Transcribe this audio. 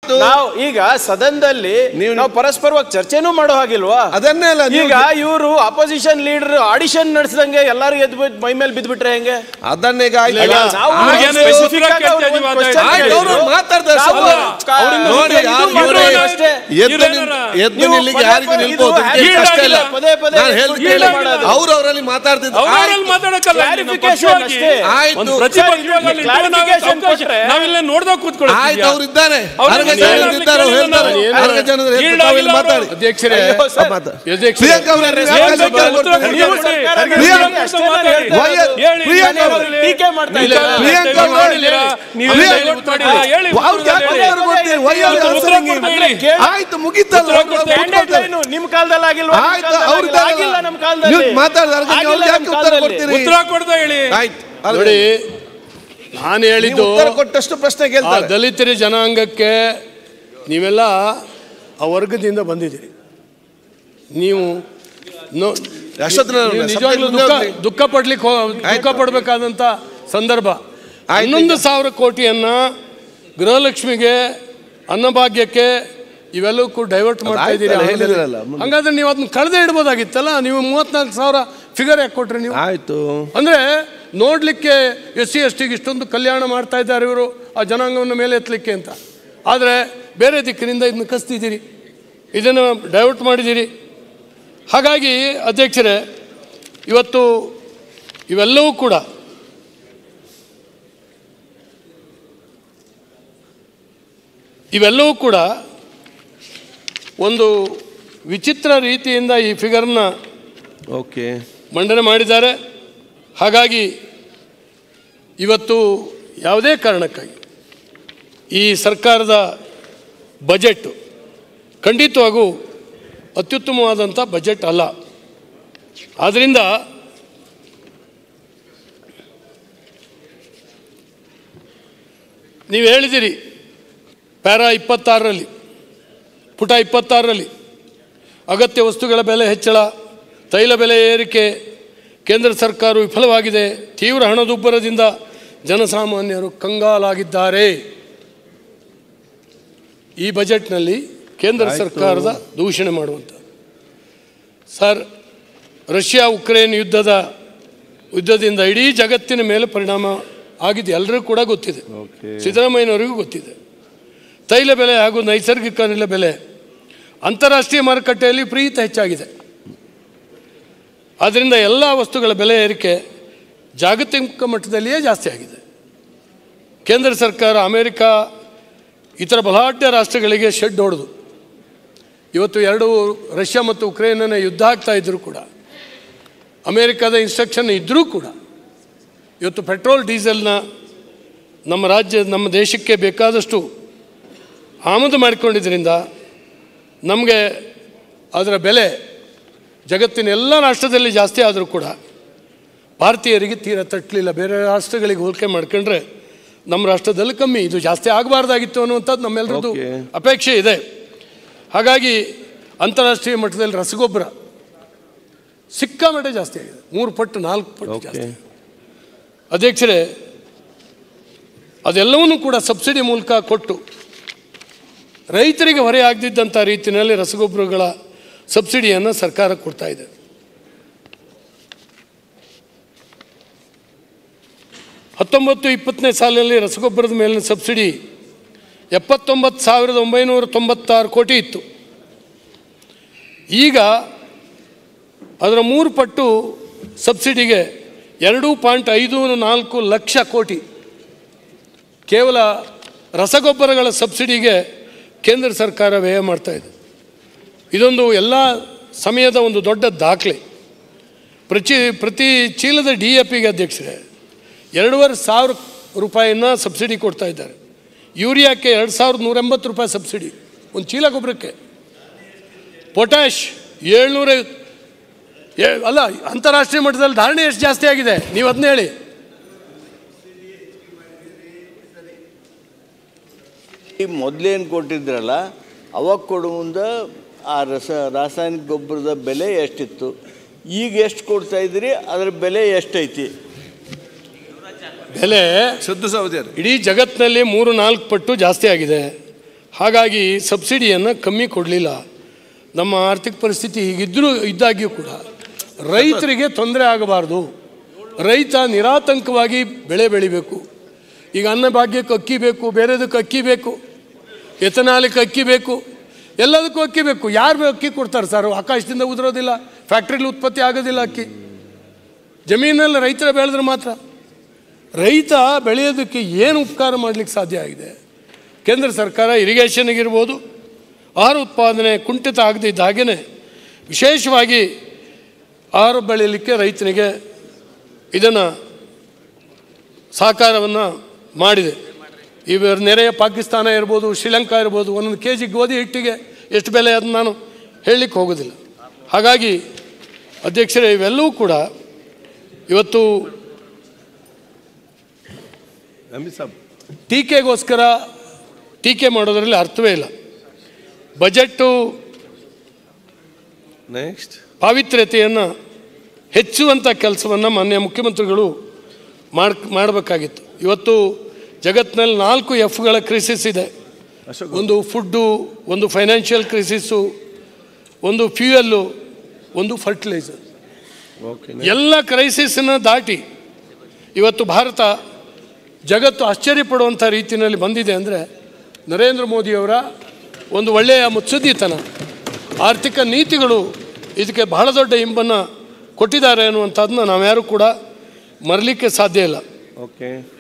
ನಾವು ಈಗ ಸದನದಲ್ಲಿ ನೀವು- ನಾವು ಪರಸ್ಪರವಾಗಿ ಚರ್ಚೆನೂ ಮಾಡೋ ಹಾಗಿಲ್ವಾ ಅದನ್ನೇ ಅಲ್ಲ ನೀವು- ಈಗ ಇವರು ಅಪೋಸಿಷನ್ ಲೀಡರ್ ಆಡಿಷನ್ ನಡೆಸಿದಂಗೆ ಎಲ್ಲಾರು ಎದ್ದು ಬಿದ್ದು ಮೈ ಮೇಲೆ ಬಿದ್ಬಿಟ್ರೆ ಹೆಂಗೆ ಅದನ್ನೀಗ ಆಯ್ತು. ಅಲ್ಲ, ನಾವು ಅವ್ರಿಗೇನು specific ಆಗಿ ಕೇಳ್ತಾ ಅವ್ರಿಗೆ ಇದೀವಿ ಒಂದು ಅಂತ question ಆಯ್ತು, ಅವ್ರು ಕೇಳಿದ್ರು. ಮಾತಾಡ್ತಾರೆ ನಾವು ಸ್ವಲ್ಪ. ಕ- ಅವ್ರಿಂದ ನೋಡಿ, ಇದು ಯಾರು ಮಾಡೋದು ಇವ್ರೇ- ಅಷ್ಟೇ. ಎದ್ದು ಇವ್ರೇನಾರ ನಿಲ್- ಎದ್ದು ನೀವು ನಿಲ್ಲಿಗೆ ಪದೇ ಯಾರಿಗೂ ಪದೇ ನಿಲ್ಬೋದು ಇದು ಅದಕ್ಕೆ ಕಷ್ಟ ಇಲ್ಲ ಪದೇ ಪದೇ ನಾನು ಹೇಳ್- ಎದ್ದು ಕೇಳಿ ಮಾಡೋದು. ಅವ್ರು ಅವರಲ್ಲಿ ಮಾತಾಡ್ತಿದ್ರು ಅವ್ರಲ್ಲಿ ಆಯ್ತು. ಮಾತಾಡಕ್ಕಲ್ಲ ಇಲ್ಲಿ ನಮ್ಮ Clarification ಪಕ್ಷವಾಗಿ ಅಷ್ಟೇ. ಆಯ್ತು. ಒಂದು ಪ್ರತಿಪಕ್ಷವಾಗಿ ಅಲ್ಲಿ ಇಟ್ಟು ನಾವು Clarification ಅವಕಾಶ- ಕೊಟ್ರೆ- ನಾವಿಲ್ಲೇ ನೋಡ್ದಾಗ ಆಯ್ತು ಕೂತ್ಕೊಳ್ಳೋದು ಅವ್ರು ಇದ್ದಾರೆ ಅವ್ರು ಅರ್ಗ ಏನು ಜನ ಹೇಳಲಿಕ್ಕೆ ಇದ್ದಾರೆ ಅವ್ರು ಹೇಳ್ತಾರೆ ಏನು ಅರ್ಗ ಜನ ಇದ್ದಾರೆ, ಈಡಾಗಿಲ್ಲ ತಾವಿಲ್ಲಿ ಅವರು. ಮಾತಾಡಿ ಅಧ್ಯಕ್ಷರೇ ಅಯ್ಯೋ, ಸರ್. ಮಾತಾ- ಅಧ್ಯಕ್ಷರೇ ಪ್ರಿಯಾಂಕಾ ಅವರೇ, ನೀವು ಏನ್ ಯಾಕೆ ಬೇಕಾದ್ರೂ ಉತ್ತರ ಉತ್ತರ ಕೊಡ್ತೀರಿ? ನೀವು ನೀವು ಕೊಡಿ. ಸರ್ಕಾರ ಪ್ರಿಯಾಂಕಾ- ಅಷ್ಟೇ ನಾನು ಹೇಳ್ತಾ ವೈ- ಇರೋದು. ಹೇಳಿ, ಪ್ರಿಯಾಂಕಾ ಹೇಳಿ, ಅವರೇ, ಟೀಕೆ ಮಾಡ್ತಾ ಇಲ್ಲ, ಇದ್ದಾರೆ. ಪ್ರಿಯಾಂಕಾ ನೀವು ಅವರೇ, ಮಾಡಿದ್ದೀರಾ? ನೀವು ಪ್ರಿಯಾಂಕಾ ಹೇಳಿ, ಉತ್ತರ ಅವರೇ, ಕೊಡಿ. ಹೇಳಿ, ವಾವ್, ಉತ್ತರ ಯಾಕೆ ಹೇಳಿ. ಉತ್ತರ ಕೊಡ್ತೀರಿ? ವೈ ಆರ್ ಉತ್ತರ ಆನ್ಸರಿಂಗ್ ಕೊಡ್ತಾ ಇಟ್? ಹೇಳಿ. ಕೇಳಿ. ಆಯ್ತು ಮುಗಿತಲ್ಲ ಉತ್ತರ ಕೊಡ್ತಾ ಅವ್ರು Mandate ಕೂತ್ಕೊಳ್ತಾರೆ. ಏನು? ನಿಮ್ ಕಾಲದಲ್ಲಿ ಆಗಿಲ್ವಾ ನಿಮ್ ಆಯ್ತು ಕಾಲದಲ್ಲಿ ಅವ್ರು ಆಗಿಲ್ಲ. ಆಗಿಲ್ಲ ನಮ್ಮ ಕಾಲದಲ್ಲಿ ನೀವು ಮಾತಾಡಿದ ಅರ್ಗ ಆಗಿಲ್ಲ ಅವ್ರು ಯಾಕೆ ನಮ್ಮ ಉತ್ತರ ಕಾಲದಲ್ಲಿ. ಕೊಡ್ತೀರಿ ಉತ್ತರ ಕೊಡ್ತಾ ಹೇಳಿ ಆಯ್ತು ಅರ್ಗ- ನೋಡಿ ನಾನು ನೀವು ಹೇಳಿದ್ದು ಉತ್ತರ ಕೊಟ್ಟಷ್ಟು ಪ್ರಶ್ನೆ ಆ ಕೇಳ್ತಾರೆ ದಲಿತರ ಜನಾಂಗಕ್ಕೆ ನೀವೆಲ್ಲ ಆ ವರ್ಗದಿಂದ ಬಂದಿದ್ದೀರಿ ನೀವು ನೋ- ಅಷ್ಟೊತ್ತಿನ ನೀವು subject ನಿಜವಾಗ್ಲೂ ಮುಂದೆ ದುಃಖ ಹೋಗ್ಲಿ. ದುಃಖ ಪಡ್ಲಿಕ್ಕೆ ಹೋ- ದುಃಖ ಪಡ್ಬೇಕಾದಂತ ಸಂದರ್ಭ ಹನ್ನೊಂದು ಸಾವಿರ ಕೋಟಿಯನ್ನ ಗೃಹಲಕ್ಷ್ಮಿಗೆ ಅನ್ನಭಾಗ್ಯಕ್ಕೆ ಇವೆಲ್ಲಕ್ಕೂ ಡೈವರ್ಟ್ ಮಾಡ್ತಾ ಆಯ್ತು, ಇದ್ದೀರಿ ಅಲ್ಲ, ಆಮೇಲೆ. ಹೇಳಿದ್ರಲ್ಲ, ಮುಂದೆ. ಹಂಗಾದ್ರೆ ನೀವು ಅದನ್ನ ಕಳೆದೇ ಇಡ್ಬೋದಾಗಿತ್ತಲ್ಲ ನೀವು ಮೂವತ್ನಾಲ್ಕು ಸಾವಿರ ಫಿಗರ್ ಯಾಕೆ ಕೊಟ್ರಿ ನೀವು ಆಯ್ತು ಅಂದ್ರೆ ನೋಡ್ಲಿಕ್ಕೆ ಎಸ್ ಸಿ ಎಸ್ ಟಿಗೆ ಇಷ್ಟೊಂದು ಕಲ್ಯಾಣ ಮಾಡ್ತಾ ಇದ್ದಾರೆ ಇವರು ಆ ಜನಾಂಗವನ್ನು ಮೇಲೆ ಎತ್ತಲಿಕ್ಕೆ ಅಂತ ಆದರೆ ಬೇರೆ ದಿಕ್ಕಿನಿಂದ ಇದನ್ನು ಕಸ್ತಿದ್ದೀರಿ ಇದನ್ನು ಡೈವರ್ಟ್ ಮಾಡಿದ್ದೀರಿ ಹಾಗಾಗಿ ಅಧ್ಯಕ್ಷರೇ ಇವತ್ತು ಇವೆಲ್ಲವೂ ಕೂಡ ಇವೆಲ್ಲವೂ ಕೂಡ ಒಂದು ವಿಚಿತ್ರ ರೀತಿಯಿಂದ ಈ ಫಿಗರ್ನ ಓಕೆ ಮಂಡನೆ ಮಾಡಿದ್ದಾರೆ ಹಾಗಾಗಿ ಇವತ್ತು ಯಾವುದೇ ಕಾರಣಕ್ಕಾಗಿ ಈ ಸರ್ಕಾರದ ಬಜೆಟ್ ಖಂಡಿತವಾಗೂ ಅತ್ಯುತ್ತಮವಾದಂಥ ಬಜೆಟ್ ಅಲ್ಲ ಆದ್ದರಿಂದ ನೀವು ಹೇಳಿದಿರಿ ಪ್ಯಾರಾ ಇಪ್ಪತ್ತಾರರಲ್ಲಿ ಪುಟ ಇಪ್ಪತ್ತಾರರಲ್ಲಿ ಅಗತ್ಯ ವಸ್ತುಗಳ ಬೆಲೆ ಹೆಚ್ಚಳ ತೈಲ ಬೆಲೆ ಏರಿಕೆ ಕೇಂದ್ರ ಸರ್ಕಾರ ವಿಫಲವಾಗಿದೆ ತೀವ್ರ ಹಣದುಬ್ಬರದಿಂದ ಜನಸಾಮಾನ್ಯರು ಕಂಗಾಲಾಗಿದ್ದಾರೆ ಈ ಬಜೆಟ್ನಲ್ಲಿ ಕೇಂದ್ರ ಸರ್ಕಾರದ ದೂಷಣೆ ಮಾಡುವಂಥ ಸರ್ ರಷ್ಯಾ ಉಕ್ರೇನ್ ಯುದ್ಧದ ಯುದ್ಧದಿಂದ ಇಡೀ ಜಗತ್ತಿನ ಮೇಲೆ ಪರಿಣಾಮ ಆಗಿದೆ ಎಲ್ಲರಿಗೂ ಕೂಡ ಗೊತ್ತಿದೆ ಸಿದ್ದರಾಮಯ್ಯನವರಿಗೂ ಗೊತ್ತಿದೆ ತೈಲ ಬೆಲೆ ಹಾಗೂ ನೈಸರ್ಗಿಕ ಅನಿಲ ಬೆಲೆ ಅಂತಾರಾಷ್ಟ್ರೀಯ ಮಾರುಕಟ್ಟೆಯಲ್ಲಿ ಪ್ರೀತ ಹೆಚ್ಚಾಗಿದೆ ಆದ್ದರಿಂದ ಎಲ್ಲ ವಸ್ತುಗಳ ಬೆಲೆ ಏರಿಕೆ ಜಾಗತಿಕ ಮಟ್ಟದಲ್ಲಿಯೇ ಜಾಸ್ತಿ ಆಗಿದೆ ಕೇಂದ್ರ ಸರ್ಕಾರ ಅಮೆರಿಕ ಇತರ ಬಲಾಢ್ಯ ರಾಷ್ಟ್ರಗಳಿಗೆ ಶೆಡ್ ಹೊಡೆದು ಇವತ್ತು ಎರಡು ರಷ್ಯಾ ಮತ್ತು ಉಕ್ರೇನ್ನ ಯುದ್ಧ ಆಗ್ತಾ ಇದ್ದರೂ ಕೂಡ ಅಮೇರಿಕಾದ ಇನ್ಸ್ಟ್ರಕ್ಷನ್ ಇದ್ದರೂ ಕೂಡ ಇವತ್ತು ಪೆಟ್ರೋಲ್ ಡೀಸೆಲ್ನ ನಮ್ಮ ರಾಜ್ಯ ನಮ್ಮ ದೇಶಕ್ಕೆ ಬೇಕಾದಷ್ಟು ಆಮದು ಮಾಡಿಕೊಂಡಿದ್ದರಿಂದ ನಮಗೆ ಅದರ ಬೆಲೆ ಜಗತ್ತಿನ ಎಲ್ಲ ರಾಷ್ಟ್ರದಲ್ಲಿ ಜಾಸ್ತಿ ಆದರೂ ಕೂಡ ಭಾರತೀಯರಿಗೆ ತೀರ ತಟ್ಟಲಿಲ್ಲ ಬೇರೆ ರಾಷ್ಟ್ರಗಳಿಗೆ ಹೋಲಿಕೆ ಮಾಡ್ಕೊಂಡ್ರೆ ನಮ್ಮ ರಾಷ್ಟ್ರದಲ್ಲಿ ಕಮ್ಮಿ ಇದು ಜಾಸ್ತಿ ಆಗಬಾರ್ದಾಗಿತ್ತು ಅನ್ನುವಂಥದ್ದು ನಮ್ಮೆಲ್ಲರದ್ದು Okay. ಅಪೇಕ್ಷೆ ಇದೆ ಹಾಗಾಗಿ ಅಂತಾರಾಷ್ಟ್ರೀಯ ಮಟ್ಟದಲ್ಲಿ ರಸಗೊಬ್ಬರ ಸಿಕ್ಕಾಮಟ್ಟೆ ಜಾಸ್ತಿ ಆಗಿದೆ ಮೂರು ಪಟ್ಟು ನಾಲ್ಕು ಪಟ್ಟು ಓಕೆ ಜಾಸ್ತಿ ಅಧ್ಯಕ್ಷರೇ ಅದೆಲ್ಲವನ್ನೂ ಕೂಡ ಸಬ್ಸಿಡಿ ಮೂಲಕ ಕೊಟ್ಟು ರೈತರಿಗೆ ಹೊರೆ ಆಗದಿದ್ದಂಥ ರೀತಿಯಲ್ಲಿ ರಸಗೊಬ್ಬರಗಳ ಸಬ್ಸಿಡಿಯನ್ನು ಸರ್ಕಾರ ಕೊಡ್ತಾ ಇದೆ ಹತ್ತೊಂಬತ್ತು ಇಪ್ಪತ್ತನೇ ಸಾಲಿನಲ್ಲಿ ರಸಗೊಬ್ಬರದ ಮೇಲಿನ ಸಬ್ಸಿಡಿ ಎಪ್ಪತ್ತೊಂಬತ್ತು ಸಾವಿರದ ಒಂಬೈನೂರ ತೊಂಬತ್ತಾರು ಕೋಟಿ ಇತ್ತು ಈಗ ಅದರ ಮೂರು ಪಟ್ಟು ಸಬ್ಸಿಡಿಗೆ ಎರಡು ಪಾಯಿಂಟ್ ಐದು ನಾಲ್ಕು ಲಕ್ಷ ಕೋಟಿ ಕೇವಲ ರಸಗೊಬ್ಬರಗಳ ಸಬ್ಸಿಡಿಗೆ ಕೇಂದ್ರ ಸರ್ಕಾರ ವ್ಯಯ ಮಾಡ್ತಾ ಇದೆ ಇದೊಂದು ಎಲ್ಲ ಸಮಯದ ಒಂದು ದೊಡ್ಡ ದಾಖಲೆ ಪ್ರತಿ ಪ್ರತಿ ಚೀಲದ ಡಿ ಎ ಪಿಗೆ ಅಧ್ಯಕ್ಷರೇ ಎರಡೂವರೆ ಸಾವಿರ ರೂಪಾಯಿನ ಸಬ್ಸಿಡಿ ಕೊಡ್ತಾ ಇದ್ದಾರೆ ಯೂರಿಯಾಕ್ಕೆ ಎರಡು ಸಾವಿರದ ನೂರ ಎಂಬತ್ತು ರೂಪಾಯಿ ಸಬ್ಸಿಡಿ ಒಂದು ಚೀಲ ಗೊಬ್ಬರಕ್ಕೆ ಪೊಟ್ಯಾಶ್ ಏಳ್ನೂರ ಏ- ಅಲ್ಲ ಅಂತಾರಾಷ್ಟ್ರೀಯ ಮಟ್ಟದಲ್ಲಿ ಧಾರಣೆ ಎಷ್ಟು ಜಾಸ್ತಿ ಆಗಿದೆ ನೀವು ಅದನ್ನ ಹೇಳಿ ಈ ಮೊದಲೇನು ಕೊಟ್ಟಿದ್ರಲ್ಲ ಅವಾಗ ಕೊಡೋ ಮುಂದೆ ಆ ರಸ ರಾಸಾಯನಿಕ ಗೊಬ್ಬರದ ಬೆಲೆ ಎಷ್ಟಿತ್ತು ಈಗ ಎಷ್ಟು ಕೊಡ್ತಾ ಇದ್ದೀರಿ ಅದರ ಬೆಲೆ ಎಷ್ಟೈತಿ ಬೆಲೆ ಶುದ್ಧ ಸಹೋದರಿ ಇಡೀ ಜಗತ್ತಿನಲ್ಲಿ ಮೂರು ನಾಲ್ಕು ಪಟ್ಟು ಜಾಸ್ತಿ ಆಗಿದೆ ಹಾಗಾಗಿ ಸಬ್ಸಿಡಿಯನ್ನು ಕಮ್ಮಿ ಕೊಡಲಿಲ್ಲ ನಮ್ಮ ಆರ್ಥಿಕ ಪರಿಸ್ಥಿತಿ ಹೀಗಿದ್ದರೂ ಇದ್ದಾಗ್ಯೂ ಕೂಡ ರೈತರಿಗೆ ತೊಂದರೆ ಆಗಬಾರ್ದು ರೈತ ನಿರಾತಂಕವಾಗಿ ಬೆಳೆ ಬೆಳಿಬೇಕು ಈಗ ಅನ್ನಭಾಗ್ಯಕ್ಕೆ ಅಕ್ಕಿ ಬೇಕು ಬೇರೆದಕ್ಕೆ ಅಕ್ಕಿ ಬೇಕು ಎಥನಾಲಿಕ್ಕೆ ಅಕ್ಕಿ ಬೇಕು ಎಲ್ಲದಕ್ಕೂ ಅಕ್ಕಿ ಬೇಕು ಯಾರು ಅಕ್ಕಿ ಕೊಡ್ತಾರೆ ಸರ್ ಆಕಾಶದಿಂದ ಉದುರೋದಿಲ್ಲ ಫ್ಯಾಕ್ಟ್ರಿಲಿ ಉತ್ಪತ್ತಿ ಆಗೋದಿಲ್ಲ ಅಕ್ಕಿ ಜಮೀನಲ್ಲಿ ರೈತರ ಬೆಳೆದ್ರೆ ಮಾತ್ರ ರೈತ ಬೆಳೆಯೋದಕ್ಕೆ ಏನು ಉಪಕಾರ ಮಾಡಲಿಕ್ಕೆ ಸಾಧ್ಯ ಆಗಿದೆ ಕೇಂದ್ರ ಸರ್ಕಾರ ಇರಿಗೇಷನ್ಗಿರ್ಬೋದು ಆಹಾರ ಉತ್ಪಾದನೆ ಕುಂಠಿತ ಆಗದಿದ್ದ ಹಾಗೆಯೇ ವಿಶೇಷವಾಗಿ ಆಹಾರ ಬೆಳೆಯಲಿಕ್ಕೆ ರೈತನಿಗೆ ಇದನ್ನು ಸಹಕಾರವನ್ನು ಮಾಡಿದೆ ಇವ ನೆರೆಯ ಪಾಕಿಸ್ತಾನ ಇರ್ಬೋದು ಶ್ರೀಲಂಕಾ ಇರ್ಬೋದು ಒಂದೊಂದು ಕೆ ಜಿ ಗೋಧಿ ಹಿಟ್ಟಿಗೆ ಎಷ್ಟು ಬೆಲೆ ಅದನ್ನು ನಾನು ಹೇಳಲಿಕ್ಕೆ ಹೋಗೋದಿಲ್ಲ ಹಾಗಾಗಿ ಅಧ್ಯಕ್ಷರೇ ಇವೆಲ್ಲವೂ ಕೂಡ ಇವತ್ತು ಅಮಿತ್ ಸಾಬ್ ಟೀಕೆಗೋಸ್ಕರ ಟೀಕೆ ಮಾಡೋದರಲ್ಲಿ ಅರ್ಥವೇ ಇಲ್ಲ ಬಜೆಟ್ಟು ನೆಕ್ಸ್ಟ್ ಪಾವಿತ್ರ್ಯತೆಯನ್ನು ಹೆಚ್ಚುವಂಥ ಕೆಲಸವನ್ನು ಮಾನ್ಯ ಮುಖ್ಯಮಂತ್ರಿಗಳು ಮಾಡ್ ಮಾಡಬೇಕಾಗಿತ್ತು ಇವತ್ತು ಜಗತ್ತಿನಲ್ಲಿ ನಾಲ್ಕು ಎಫ್ಗಳ ಕ್ರಿಸಿಸ್ ಇದೆ ಅಶೋಕ್ ಒಂದು ಫುಡ್ಡು ಒಂದು ಫೈನಾನ್ಷಿಯಲ್ ಕ್ರಿಸಿಸ್ಸು ಒಂದು ಫ್ಯೂಯಲ್ಲು ಒಂದು ಫರ್ಟಿಲೈಸರ್ ಓಕೆ ಎಲ್ಲ ಕ್ರೈಸಿಸನ್ನು ದಾಟಿ ಇವತ್ತು ಭಾರತ ಜಗತ್ತು ಆಶ್ಚರ್ಯಪಡುವಂಥ ರೀತಿಯಲ್ಲಿ ಬಂದಿದೆ ಅಂದರೆ ನರೇಂದ್ರ ಮೋದಿಯವರ ಒಂದು ಒಳ್ಳೆಯ ಮುತ್ಸದ್ದಿತನ ಆರ್ಥಿಕ ನೀತಿಗಳು ಇದಕ್ಕೆ ಬಹಳ ದೊಡ್ಡ ಇಂಬನ್ನು ಕೊಟ್ಟಿದ್ದಾರೆ ಅನ್ನುವಂಥದ್ದನ್ನ ನಾವ್ಯಾರೂ ಕೂಡ ಮರಲಿಕ್ಕೆ ಸಾಧ್ಯ ಇಲ್ಲ ಓಕೆ